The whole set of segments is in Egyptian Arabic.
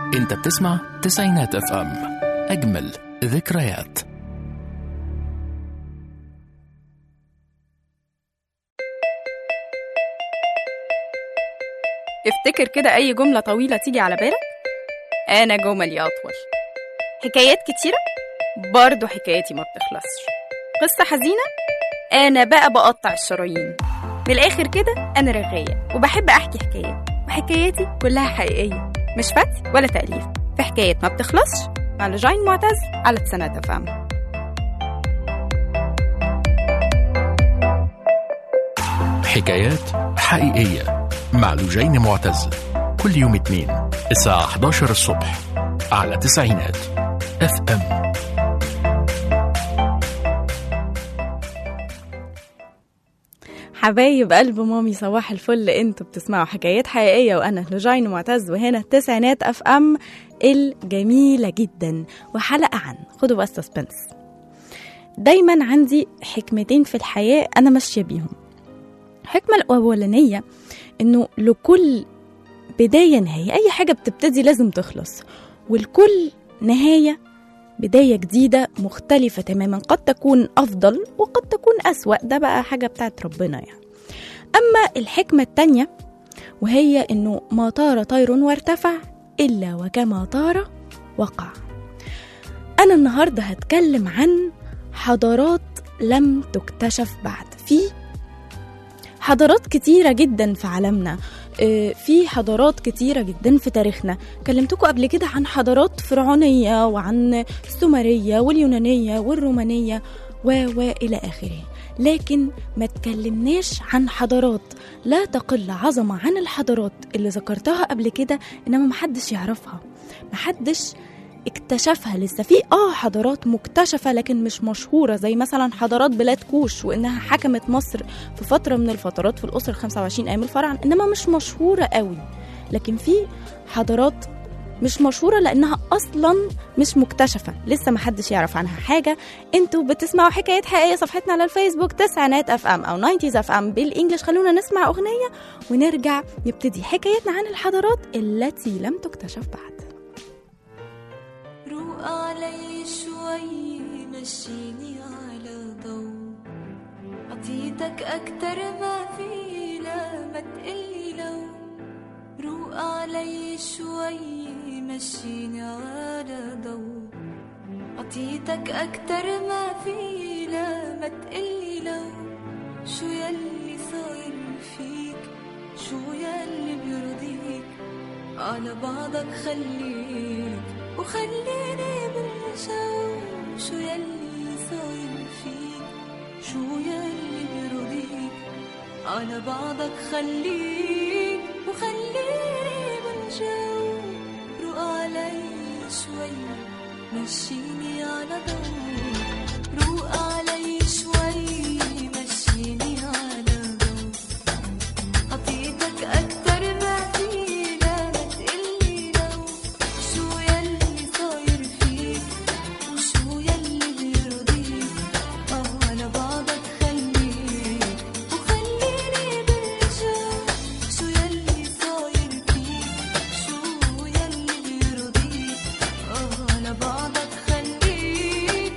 انت بتسمع تسعينات اف ام اجمل ذكريات افتكر كده أي جملة طويلة تيجي على بالك أنا جملي أطول حكايات كتيرة برضه حكايتي ما بتخلصش قصة حزينة أنا بقى بقطع الشرايين من الآخر كده أنا رغاية وبحب أحكي حكايات وحكاياتي كلها حقيقية مش فتي ولا تأليف في حكايات ما بتخلصش مع لجين معتز على تسنة فهم حكايات حقيقية مع لجين معتز كل يوم اثنين الساعة 11 الصبح على تسعينات اف ام حبايب قلب مامي صباح الفل انتوا بتسمعوا حكايات حقيقية وانا لجين معتز وهنا التسعينات اف ام الجميلة جدا وحلقة عن خدوا بقى سسبنس دايما عندي حكمتين في الحياة انا ماشية بيهم الحكمة الأولانية إنه لكل بداية نهاية أي حاجة بتبتدي لازم تخلص والكل نهاية بداية جديدة مختلفة تماما قد تكون أفضل وقد تكون أسوأ ده بقى حاجة بتاعت ربنا يعني أما الحكمة التانية وهي إنه ما طار طير وارتفع إلا وكما طار وقع أنا النهاردة هتكلم عن حضارات لم تكتشف بعد في حضارات كتيرة جدا في عالمنا آه، في حضارات كتيرة جدا في تاريخنا كلمتكم قبل كده عن حضارات فرعونية وعن السومرية واليونانية والرومانية و و إلى آخره لكن ما تكلمناش عن حضارات لا تقل عظمة عن الحضارات اللي ذكرتها قبل كده إنما محدش يعرفها محدش اكتشفها لسه في اه حضارات مكتشفة لكن مش مشهورة زي مثلا حضارات بلاد كوش وانها حكمت مصر في فترة من الفترات في الأسرة 25 أيام الفراعنة انما مش مشهورة قوي لكن في حضارات مش مشهورة لأنها أصلا مش مكتشفة لسه محدش يعرف عنها حاجة انتوا بتسمعوا حكايات حقيقية صفحتنا على الفيسبوك تسعينات اف ام أو 90 اف ام بالإنجلش خلونا نسمع أغنية ونرجع نبتدي حكايتنا عن الحضارات التي لم تكتشف بعد روق علي شوي مشيني على ضو عطيتك أكتر ما في لا ما تقلي لو روق علي شوي مشيني على ضو عطيتك أكتر ما في لا ما تقلي لو شو يلي صاير فيك شو يلي بيرضيك على بعضك خليك وخليني بالجو شو يلي صاير فيك شو يلي بيرضيك على بعضك خليك وخليني بالجو روق علي شوي مشيني على ضوء روق علي شوي مشيني على ضوء عطيتك أكتر ما في لا ما تقلي لو شو يلي صاير فيك وشو يلي بيرضيك آه على بعضك خليك وخليني بالجو شو يلي صاير فيك شو يلي بيرضيك آه على بعضك خليك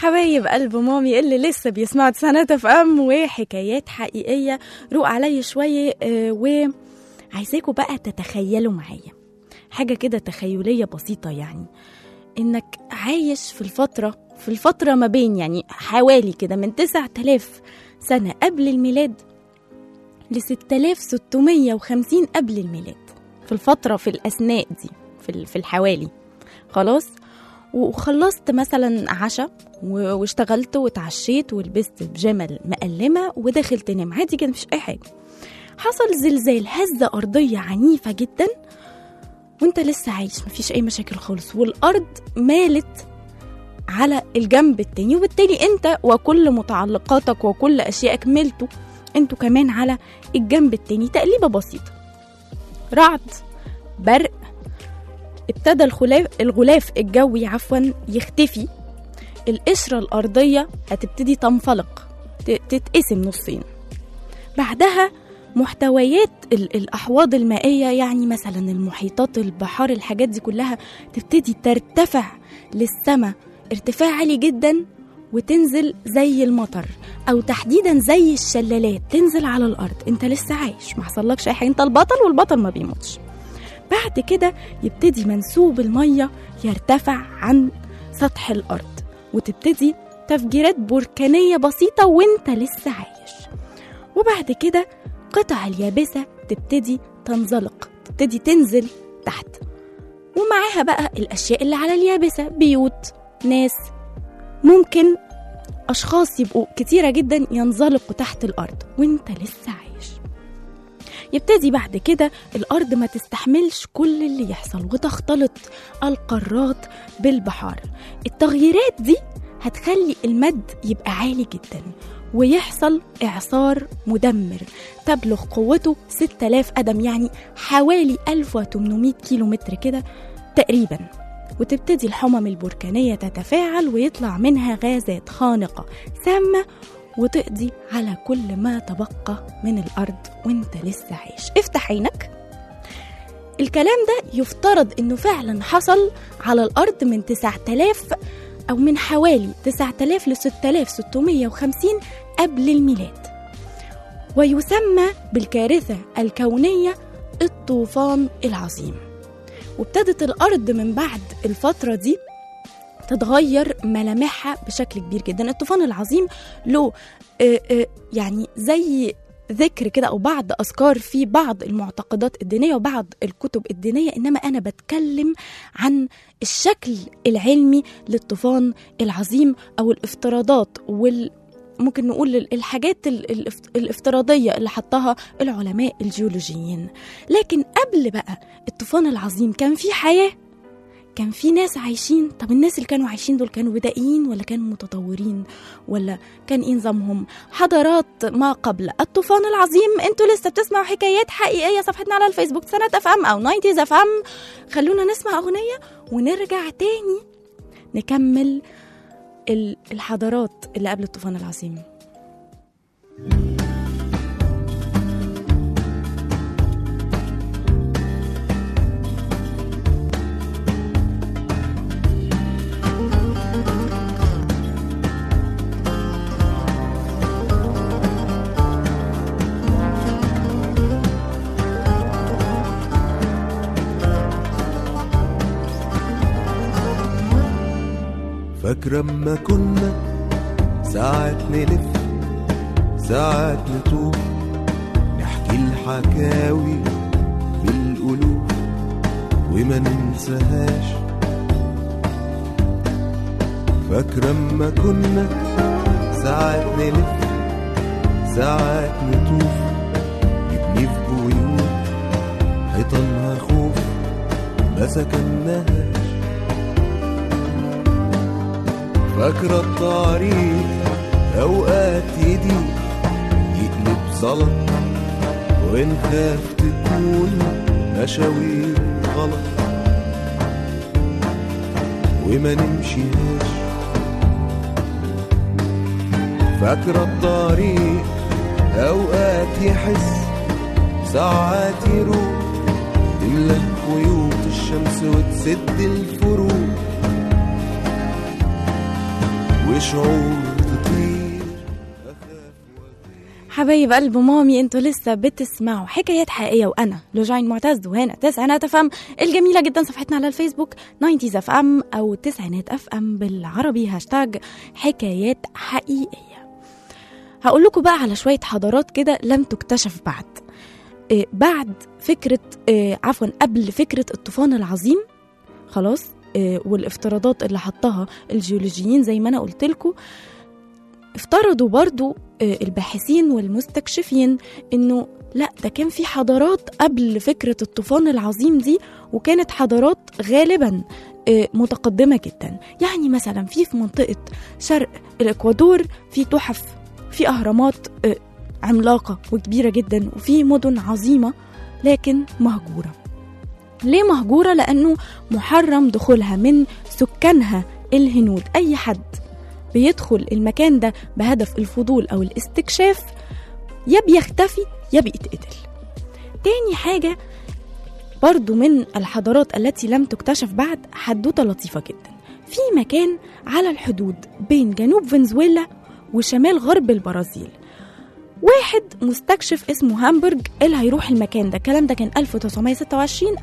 حبايب قلب مامي اللي لسه بيسمعوا تسعينات اف ام وحكايات حقيقيه روق عليا شويه آه، وعايزاكم بقى تتخيلوا معايا حاجه كده تخيليه بسيطه يعني انك عايش في الفتره في الفتره ما بين يعني حوالي كده من 9000 سنه قبل الميلاد ل 6650 قبل الميلاد في الفتره في الاثناء دي في ال- في الحوالي خلاص وخلصت مثلا عشاء و- واشتغلت واتعشيت ولبست بيجامه مقلمه ودخلت انام عادي كده مفيش اي حاجه حصل زلزال هزه ارضيه عنيفه جدا وانت لسه عايش مفيش اي مشاكل خالص والارض مالت على الجنب التاني وبالتالي انت وكل متعلقاتك وكل اشيائك ملتوا انتوا كمان على الجنب التاني تقليبه بسيطه رعد برق ابتدى الخلاف الغلاف الجوي عفوا يختفي القشرة الأرضية هتبتدي تنفلق ت- تتقسم نصين بعدها محتويات ال- الأحواض المائية يعني مثلا المحيطات البحار الحاجات دي كلها تبتدي ترتفع للسماء ارتفاع عالي جدا وتنزل زي المطر او تحديدا زي الشلالات تنزل على الارض انت لسه عايش ما حصلكش اي حاجه انت البطل والبطل ما بيموتش بعد كده يبتدي منسوب الميه يرتفع عن سطح الارض وتبتدي تفجيرات بركانيه بسيطه وانت لسه عايش وبعد كده قطع اليابسه تبتدي تنزلق تبتدي تنزل تحت ومعاها بقى الاشياء اللي على اليابسه بيوت ناس ممكن اشخاص يبقوا كتيره جدا ينزلقوا تحت الارض وانت لسه عايش يبتدي بعد كده الارض ما تستحملش كل اللي يحصل وتختلط القارات بالبحار التغييرات دي هتخلي المد يبقى عالي جدا ويحصل إعصار مدمر تبلغ قوته 6000 قدم يعني حوالي 1800 كيلو متر كده تقريبا وتبتدي الحمم البركانية تتفاعل ويطلع منها غازات خانقة سامة وتقضي على كل ما تبقى من الأرض وانت لسه عايش افتح عينك الكلام ده يفترض انه فعلا حصل على الأرض من 9000 أو من حوالي 9000 ل 6650 قبل الميلاد ويسمى بالكارثة الكونية الطوفان العظيم وابتدت الأرض من بعد الفترة دي تتغير ملامحها بشكل كبير جدا الطوفان العظيم له آه، آه، يعني زي ذكر كده او بعض اذكار في بعض المعتقدات الدينيه وبعض الكتب الدينيه انما انا بتكلم عن الشكل العلمي للطوفان العظيم او الافتراضات وال ممكن نقول الحاجات ال- الاف- الافتراضيه اللي حطها العلماء الجيولوجيين لكن قبل بقى الطوفان العظيم كان في حياه كان في ناس عايشين طب الناس اللي كانوا عايشين دول كانوا بدائيين ولا كانوا متطورين ولا كان ايه نظامهم حضارات ما قبل الطوفان العظيم انتوا لسه بتسمعوا حكايات حقيقيه صفحتنا على الفيسبوك سنه اف ام او 90 اف ام خلونا نسمع اغنيه ونرجع تاني نكمل ال- الحضارات اللي قبل الطوفان العظيم فاكرة اما كنا ساعات نلف ساعات نتوه نحكي الحكاوي بالقلوب وما ننساهاش فاكرة اما كنا ساعات نلف ساعات نطوف نبني في بيوت حيطانها خوف ما سكناهاش فاكرة الطريق أوقات يضيق يقلب زلط ونخاف تكون مشاوير غلط وما نمشيهاش فاكرة الطريق أوقات يحس ساعات يروح تملى خيوط الشمس وتسد الفروق وشعور تطير حبايب قلب مامي انتوا لسه بتسمعوا حكايات حقيقيه وانا لوجين معتز وهنا تسعينات اف ام الجميله جدا صفحتنا على الفيسبوك 90 اف ام او تسعينات اف ام بالعربي هاشتاج حكايات حقيقيه هقول لكم بقى على شويه حضارات كده لم تكتشف بعد آه، بعد فكره آه، عفوا قبل فكره الطوفان العظيم خلاص آه، والافتراضات اللي حطها الجيولوجيين زي ما انا قلت لكم افترضوا برضو آه، الباحثين والمستكشفين انه لا ده كان في حضارات قبل فكرة الطوفان العظيم دي وكانت حضارات غالبا آه، متقدمة جدا يعني مثلا في في منطقة شرق الإكوادور في تحف في أهرامات آه، عملاقة وكبيرة جدا وفي مدن عظيمة لكن مهجورة ليه مهجورة؟ لأنه محرم دخولها من سكانها الهنود أي حد بيدخل المكان ده بهدف الفضول أو الاستكشاف يا بيختفي يا بيتقتل تاني حاجة برضو من الحضارات التي لم تكتشف بعد حدوتة لطيفة جدا في مكان على الحدود بين جنوب فنزويلا وشمال غرب البرازيل واحد مستكشف اسمه هامبورج اللي هيروح المكان ده الكلام ده كان 1926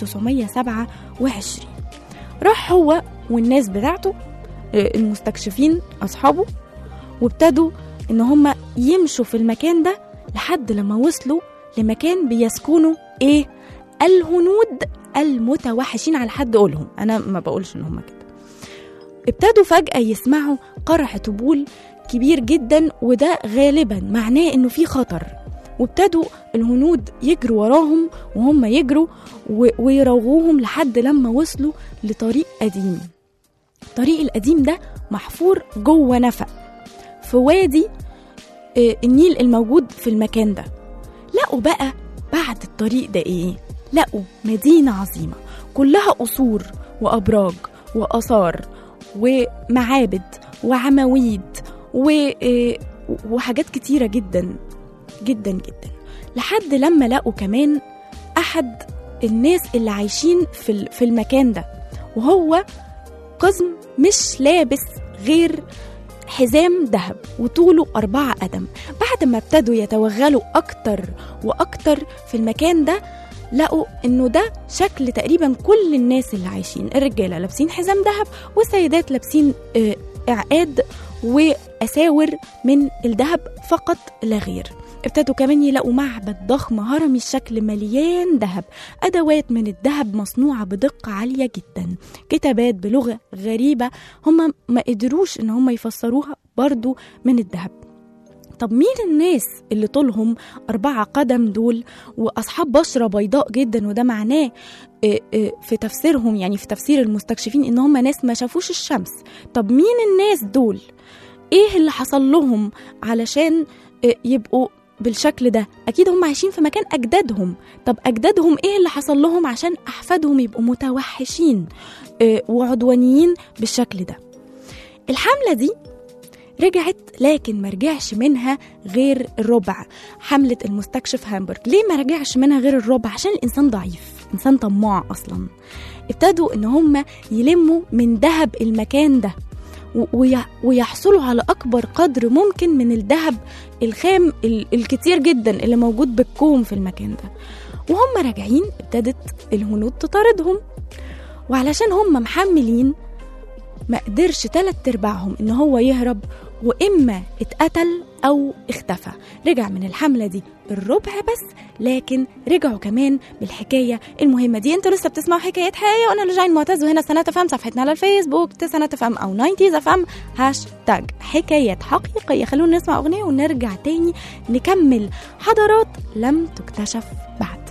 1927 راح هو والناس بتاعته آه، المستكشفين اصحابه وابتدوا ان هم يمشوا في المكان ده لحد لما وصلوا لمكان بيسكنوا ايه الهنود المتوحشين على حد قولهم انا ما بقولش ان هم كده ابتدوا فجأة يسمعوا قرع طبول كبير جدا وده غالبا معناه انه في خطر وابتدوا الهنود يجروا وراهم وهم يجروا و- ويراوغوهم لحد لما وصلوا لطريق قديم الطريق القديم ده محفور جوه نفق في وادي آه، النيل الموجود في المكان ده لقوا بقى بعد الطريق ده ايه لقوا مدينة عظيمة كلها قصور وأبراج وآثار ومعابد وعواميد و... آه، وحاجات كتيرة جدا جدا جدا لحد لما لقوا كمان أحد الناس اللي عايشين في ال- في المكان ده وهو قزم مش لابس غير حزام ذهب وطوله أربعة قدم بعد ما ابتدوا يتوغلوا أكتر وأكتر في المكان ده لقوا إنه ده شكل تقريبا كل الناس اللي عايشين الرجالة لابسين حزام ذهب والسيدات لابسين آه، إعقاد وأساور من الذهب فقط لا غير ابتدوا كمان يلاقوا معبد ضخم هرمي الشكل مليان ذهب أدوات من الذهب مصنوعة بدقة عالية جدا كتابات بلغة غريبة هم ما قدروش إن هم يفسروها برضو من الذهب طب مين الناس اللي طولهم أربعة قدم دول وأصحاب بشرة بيضاء جدا وده معناه آه، آه، في تفسيرهم يعني في تفسير المستكشفين إن هم ناس ما شافوش الشمس طب مين الناس دول إيه اللي حصل لهم علشان آه، يبقوا بالشكل ده أكيد هم عايشين في مكان أجدادهم طب أجدادهم إيه اللي حصل لهم عشان أحفادهم يبقوا متوحشين آه، وعدوانيين بالشكل ده الحملة دي رجعت لكن ما رجعش منها غير الربع حملة المستكشف هامبورغ ليه ما رجعش منها غير الربع عشان الإنسان ضعيف إنسان طماع أصلا ابتدوا إن هم يلموا من ذهب المكان ده و- وي- ويحصلوا على أكبر قدر ممكن من الذهب الخام ال- الكتير جدا اللي موجود بالكوم في المكان ده وهم راجعين ابتدت الهنود تطاردهم وعلشان هم محملين ما قدرش تلات ارباعهم ان هو يهرب واما اتقتل او اختفى رجع من الحمله دي الربع بس لكن رجعوا كمان بالحكايه المهمه دي انتوا لسه بتسمعوا حكايات حقيقيه وانا لجين معتز وهنا سنه فهم صفحتنا على الفيسبوك سنه فهم او 90 فهم هاشتاج حكايات حقيقيه خلونا نسمع اغنيه ونرجع تاني نكمل حضارات لم تكتشف بعد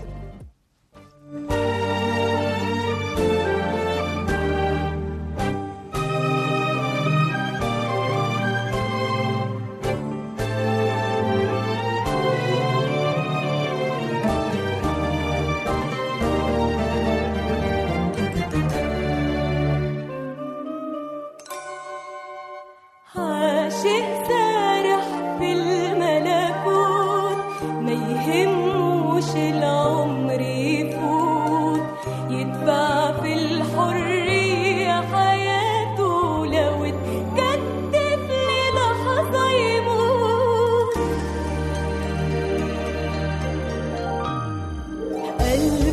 عاشق سارح في الملكوت ما يهموش العود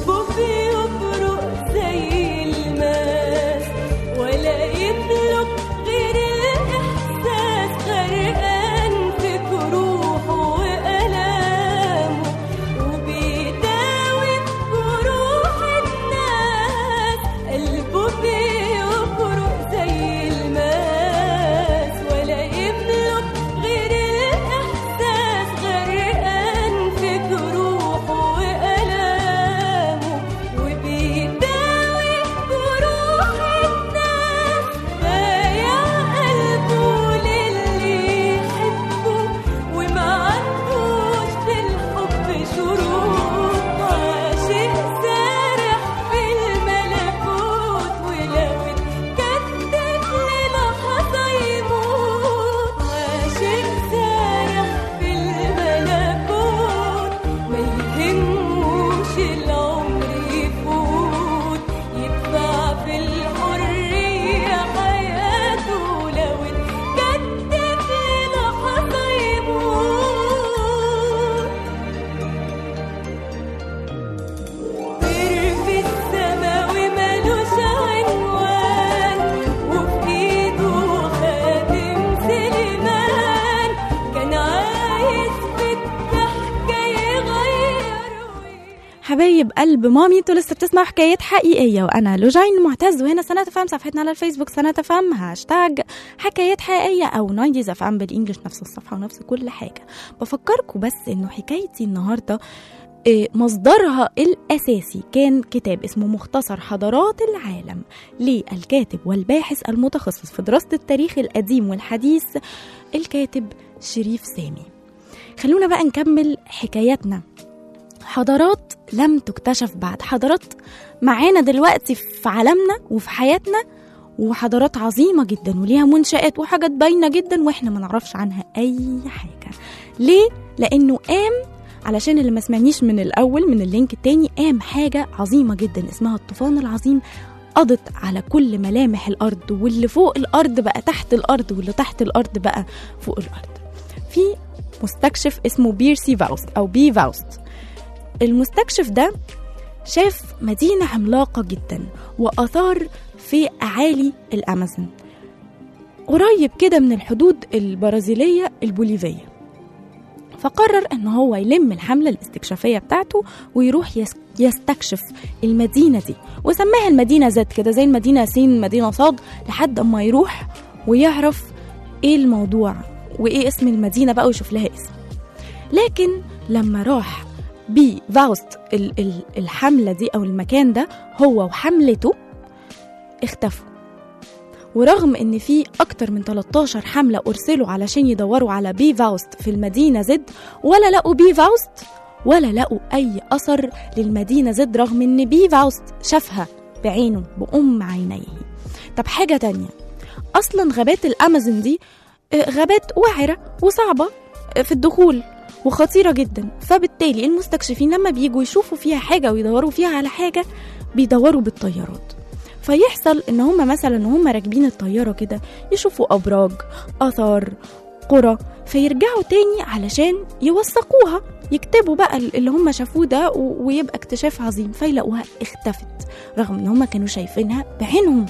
قلبه بيبرق زي الماس ولا يملك غير الإحساس غرقان في جروحه وألامه وبيداوي جروح الناس قلبه بيبرق زي الماس ولا يملك غير الإحساس غرقان في جروحه وألامه وبيداوي جروح الناس بايع قلبه للي يحبه وما عندوش في الحب شروط عاشق سارح في الملكوت ولو اتكتب للحظة يموت عاشق سارح في الملكوت ما يهموش العمر يفوت يدفع في الحرية حياته لو اتكتب للحظة يموت طير في السما ومالوش عنوان وفي ايده خاتم سليمان كان عايز بالضحكة يغير حبايب قلب مامي انتوا لسه بتسمعوا حكايات حقيقيه وانا لوجين معتز وهنا سنه فهم صفحتنا على الفيسبوك سنه فهم هاشتاج حكايات حقيقيه او نايديز اف ام بالانجلش نفس الصفحه ونفس كل حاجه بفكركم بس انه حكايتي النهارده إيه، مصدرها الأساسي كان كتاب اسمه مختصر حضارات العالم للكاتب والباحث المتخصص في دراسة التاريخ القديم والحديث الكاتب شريف سامي خلونا بقى نكمل حكاياتنا حضارات لم تكتشف بعد حضارات معانا دلوقتي في عالمنا وفي حياتنا وحضارات عظيمة جدا وليها منشآت وحاجات باينة جدا واحنا ما نعرفش عنها أي حاجة ليه؟ لأنه قام علشان اللي ما سمعنيش من الأول من اللينك التاني قام حاجة عظيمة جدا اسمها الطوفان العظيم قضت على كل ملامح الأرض واللي فوق الأرض بقى تحت الأرض واللي تحت الأرض بقى فوق الأرض في مستكشف اسمه بيرسي فاوست أو بي فاوست المستكشف ده شاف مدينة عملاقة جدا وآثار في أعالي الأمازون قريب كده من الحدود البرازيلية البوليفية فقرر ان هو يلم الحملة الاستكشافية بتاعته ويروح يس- يستكشف المدينة دي وسماها المدينة زد كده زي المدينة سين مدينة صاد لحد اما يروح ويعرف ايه الموضوع وايه اسم المدينة بقى ويشوف لها اسم لكن لما راح بي فاوست ال- ال- الحملة دي أو المكان ده هو وحملته اختفوا ورغم ان في اكتر من 13 حملة ارسلوا علشان يدوروا على بي فاوست في المدينة زد ولا لقوا بي فاوست ولا لقوا اي اثر للمدينة زد رغم ان بي فاوست شافها بعينه بأم عينيه طب حاجة تانية اصلا غابات الامازون دي آه، غابات وعرة وصعبة آه، في الدخول وخطيرة جدا فبالتالي المستكشفين لما بيجوا يشوفوا فيها حاجة ويدوروا فيها على حاجة بيدوروا بالطيارات فيحصل ان هم مثلا وهم راكبين الطيارة كده يشوفوا ابراج اثار قرى فيرجعوا تاني علشان يوثقوها يكتبوا بقى اللي هم شافوه ده و- ويبقى اكتشاف عظيم فيلاقوها اختفت رغم ان هم كانوا شايفينها بعينهم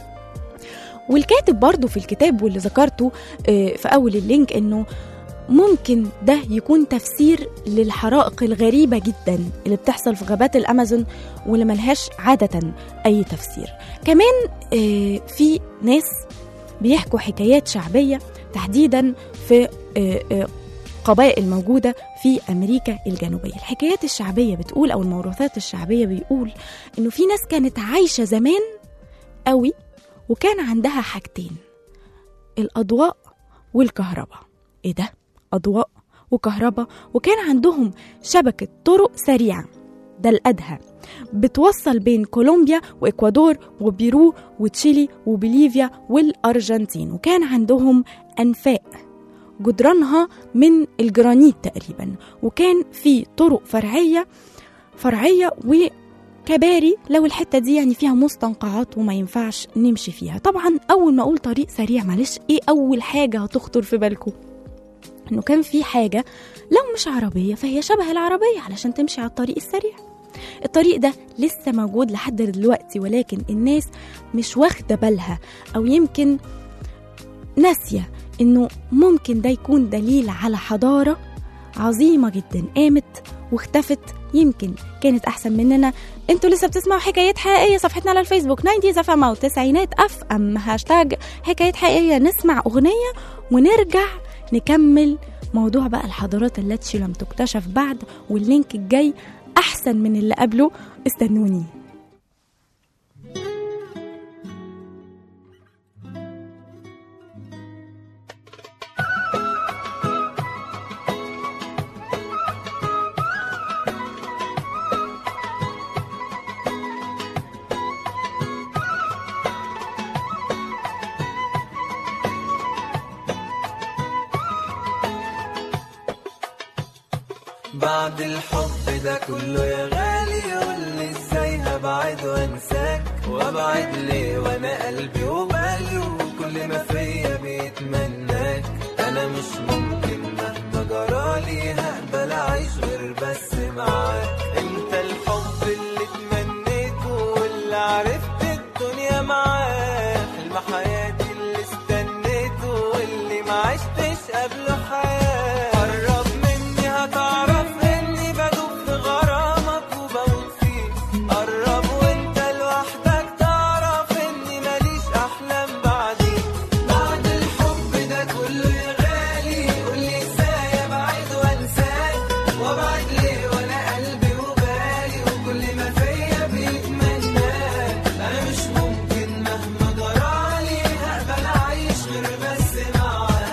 والكاتب برضو في الكتاب واللي ذكرته آه، في اول اللينك انه ممكن ده يكون تفسير للحرائق الغريبة جدا اللي بتحصل في غابات الأمازون واللي ملهاش عادة أي تفسير كمان آه، في ناس بيحكوا حكايات شعبية تحديدا في آه، آه، قبائل موجودة في أمريكا الجنوبية الحكايات الشعبية بتقول أو الموروثات الشعبية بيقول إنه في ناس كانت عايشة زمان قوي وكان عندها حاجتين الأضواء والكهرباء إيه ده؟ أضواء وكهرباء وكان عندهم شبكة طرق سريعة ده الأدهى بتوصل بين كولومبيا وإكوادور وبيرو وتشيلي وبوليفيا والأرجنتين وكان عندهم أنفاق جدرانها من الجرانيت تقريبا وكان في طرق فرعية فرعية وكباري لو الحتة دي يعني فيها مستنقعات وما ينفعش نمشي فيها طبعا أول ما أقول طريق سريع معلش إيه أول حاجة هتخطر في بالكم انه كان في حاجه لو مش عربيه فهي شبه العربيه علشان تمشي على الطريق السريع الطريق ده لسه موجود لحد دلوقتي ولكن الناس مش واخدة بالها أو يمكن ناسية إنه ممكن ده يكون دليل على حضارة عظيمة جدا قامت واختفت يمكن كانت أحسن مننا انتوا لسه بتسمعوا حكايات حقيقية صفحتنا على الفيسبوك 90 اف ام او تسعينات اف ام هاشتاج حكايات حقيقية نسمع أغنية ونرجع نكمل موضوع بقى الحضارات التي لم تكتشف بعد واللينك الجاي أحسن من اللي قبله استنوني بعد الحب ده كله يا غالي قول لي ازاي هبعد وانساك وابعد ليه وانا قلبي وبالي وكل ما فيا بيتمناك انا مش ممكن مهما جرالي هقبل اعيش غير بس معاك انت الحب اللي تمنيته واللي عرفت الدنيا معاك حلم حياتي اللي استنيته واللي ما عشتش قبله حياة قرب مني هتعرف اني بدوب في غرامك وبموت فيك قرب وانت لوحدك تعرف اني ماليش احلام بعديك بعد الحب ده كله يا غالي قولي ازاي ابعد وانساك وابعد ليه وانا قلبي وبالي وكل ما فيا بيتمناك انا مش ممكن مهما جرالي هقبل اعيش غير بس معاك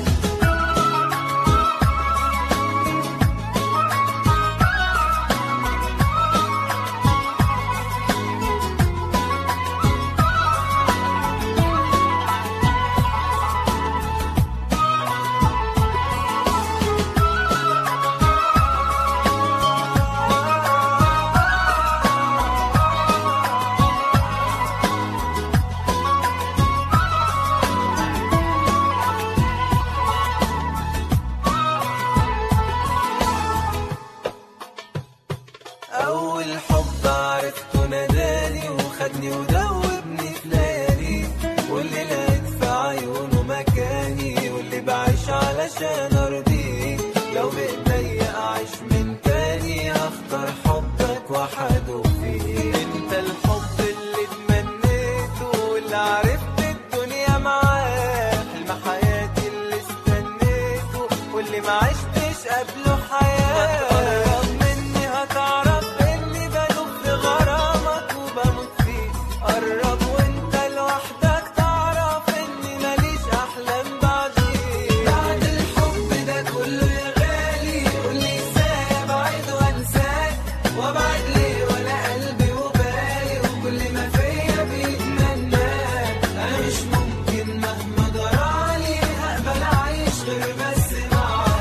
أول حب عرفته ناداني وخدني ودوبني في ليالي واللي لقيت في عيونه مكاني واللي بعيش علشان أرضيه لو بإيديا أعيش من تاني هختار حبك وحده فيه أنت الحب اللي تمنيته واللي عرفت الدنيا معاه حلم حياتي اللي استنيته واللي ما عشتش قبله حياة قرب مني هتعرف اني بدوب في غرامك وبموت فيك قرب وانت لوحدك تعرف اني ماليش احلام بعديك بعد الحب ده كله يا غالي قولي ازاي ابعد وانساك وابعد ليه وانا قلبي وبالي وكل ما فيا بيتمناك انا مش ممكن مهما جرالي هقبل اعيش غير بس معاك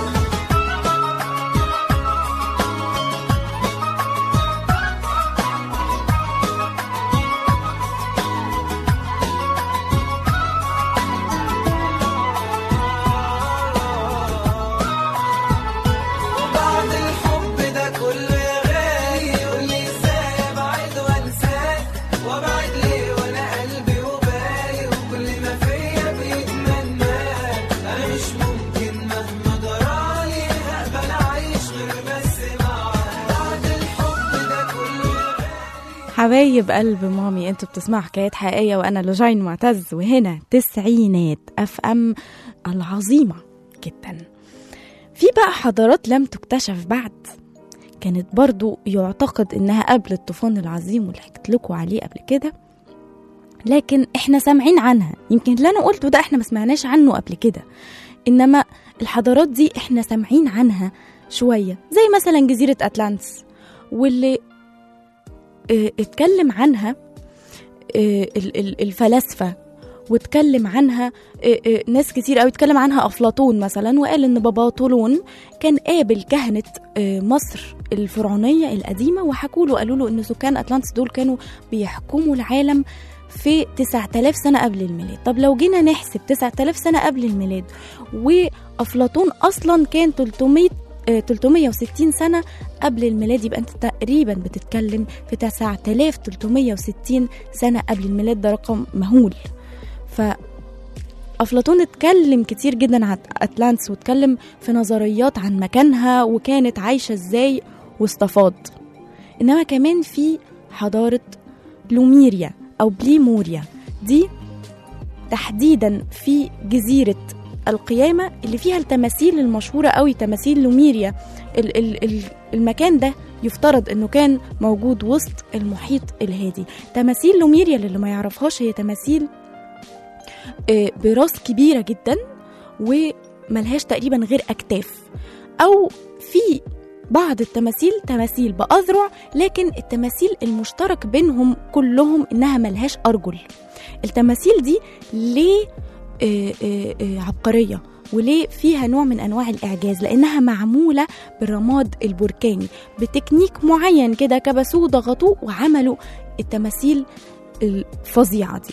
بعد الحب ده كله يا غالي قولي ازاي ابعد وانساك وابعد ليه وانا قلبي وبالي وكل ما فيا بيتمناك انا مش ممكن مهما جرالي هقبل اعيش غير بس معاك بعد الحب ده كله يا غالي حبايب قلب مامي انتوا بتسمعوا حكايات حقيقية وانا لوجين معتز وهنا تسعينات اف ام العظيمة جدا في بقى حضارات لم تكتشف بعد كانت برضو يعتقد انها قبل الطوفان العظيم واللي حكيت لكم عليه قبل كده لكن احنا سامعين عنها يمكن اللي انا قلته ده احنا ما سمعناش عنه قبل كده انما الحضارات دي احنا سامعين عنها شوية زي مثلا جزيرة اتلانتس واللي اه، اتكلم عنها اه، ال- ال- الفلاسفة واتكلم عنها اه، اه، ناس كتير قوي اتكلم عنها أفلاطون مثلا وقال إن بابا طولون كان قابل كهنة اه، مصر الفرعونية القديمة وحكوا له قالوا له إن سكان أتلانتس دول كانوا بيحكموا العالم في 9000 سنة قبل الميلاد طب لو جينا نحسب 9000 سنة قبل الميلاد وأفلاطون أصلا كان 300 آه، 360 سنة قبل الميلاد يبقى أنت تقريبا بتتكلم في 9360 سنة قبل الميلاد ده رقم مهول ف أفلاطون اتكلم كتير جدا عن أتلانتس واتكلم في نظريات عن مكانها وكانت عايشة ازاي واستفاض إنما كمان في حضارة لوميريا أو بليموريا دي تحديدا في جزيرة القيامة اللي فيها التماثيل المشهورة قوي تماثيل لوميريا ال- ال- ال- المكان ده يفترض انه كان موجود وسط المحيط الهادي تماثيل لوميريا اللي ما يعرفهاش هي تماثيل آه، براس كبيرة جدا وملهاش تقريبا غير أكتاف أو في بعض التماثيل تماثيل بأذرع لكن التماثيل المشترك بينهم كلهم إنها ملهاش أرجل التماثيل دي ليه آه، آه، آه، عبقرية وليه فيها نوع من انواع الاعجاز لانها معموله بالرماد البركاني بتكنيك معين كده كبسوه ضغطوه وعملوا التماثيل الفظيعه دي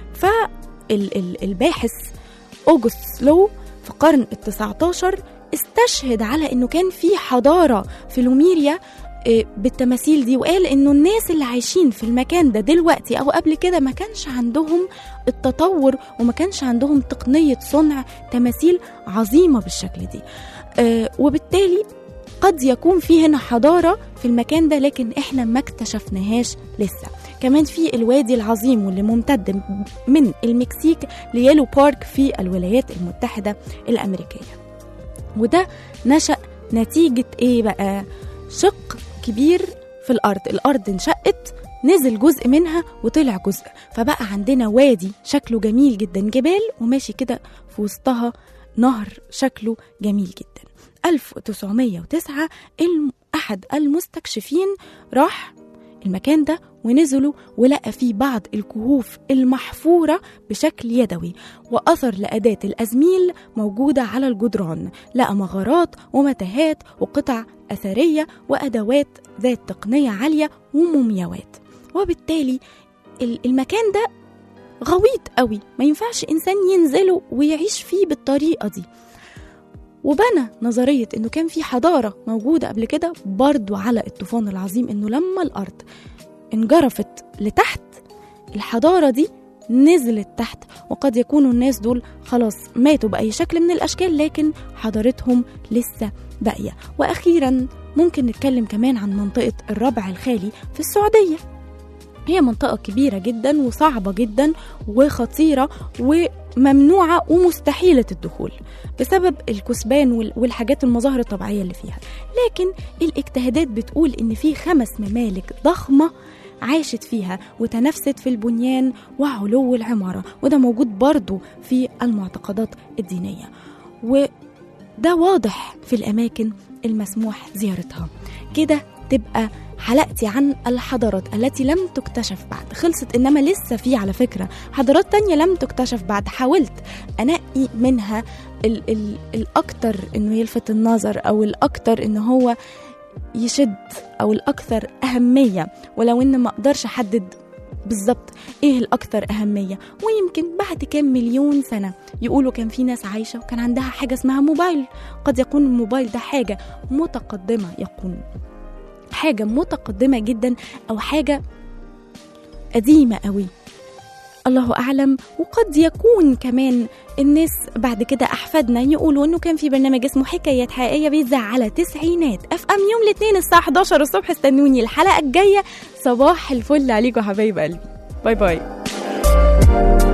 فالباحث اوجست لو في القرن التسعة عشر استشهد على انه كان في حضاره في لوميريا آه، بالتماثيل دي وقال انه الناس اللي عايشين في المكان ده دلوقتي او قبل كده ما كانش عندهم التطور وما كانش عندهم تقنيه صنع تماثيل عظيمه بالشكل دي آه، وبالتالي قد يكون في هنا حضاره في المكان ده لكن احنا ما اكتشفناهاش لسه كمان في الوادي العظيم واللي ممتد من المكسيك ليلو بارك في الولايات المتحده الامريكيه وده نشأ نتيجة إيه بقى؟ شق كبير في الأرض الأرض انشقت نزل جزء منها وطلع جزء فبقى عندنا وادي شكله جميل جدا جبال وماشي كده في وسطها نهر شكله جميل جدا 1909 الم- أحد المستكشفين راح المكان ده ونزلوا ولقى فيه بعض الكهوف المحفورة بشكل يدوي وأثر لأداة الأزميل موجودة على الجدران لقى مغارات ومتاهات وقطع أثرية وأدوات ذات تقنية عالية ومومياوات وبالتالي ال- المكان ده غويط قوي ما ينفعش إنسان ينزله ويعيش فيه بالطريقة دي وبنى نظرية إنه كان في حضارة موجودة قبل كده برضو على الطوفان العظيم إنه لما الأرض انجرفت لتحت الحضارة دي نزلت تحت وقد يكونوا الناس دول خلاص ماتوا بأي شكل من الأشكال لكن حضارتهم لسه باقية وأخيرا ممكن نتكلم كمان عن منطقة الربع الخالي في السعودية هي منطقة كبيرة جدا وصعبة جدا وخطيرة وممنوعة ومستحيلة الدخول بسبب الكثبان وال- والحاجات المظاهر الطبيعية اللي فيها لكن الاجتهادات بتقول إن في خمس ممالك ضخمة عاشت فيها وتنافست في البنيان وعلو العمارة وده موجود برضو في المعتقدات الدينية وده واضح في الأماكن المسموح زيارتها كده تبقى حلقتي عن الحضارات التي لم تكتشف بعد خلصت إنما لسه في على فكرة حضارات تانية لم تكتشف بعد حاولت أنقي منها ال ال الأكتر إنه يلفت النظر أو الأكتر إنه هو يشد أو الأكثر أهمية ولو إن ما أقدرش أحدد بالظبط ايه الاكثر اهميه ويمكن بعد كام مليون سنه يقولوا كان في ناس عايشه وكان عندها حاجه اسمها موبايل قد يكون الموبايل ده حاجه متقدمه يكون حاجه متقدمه جدا او حاجه قديمه قوي الله اعلم وقد يكون كمان الناس بعد كده احفادنا يقولوا انه كان في برنامج اسمه حكايات حقيقيه بيذاع على تسعينات اف ام يوم الاثنين الساعه 11 الصبح استنوني الحلقه الجايه صباح الفل عليكم حبايب قلبي باي باي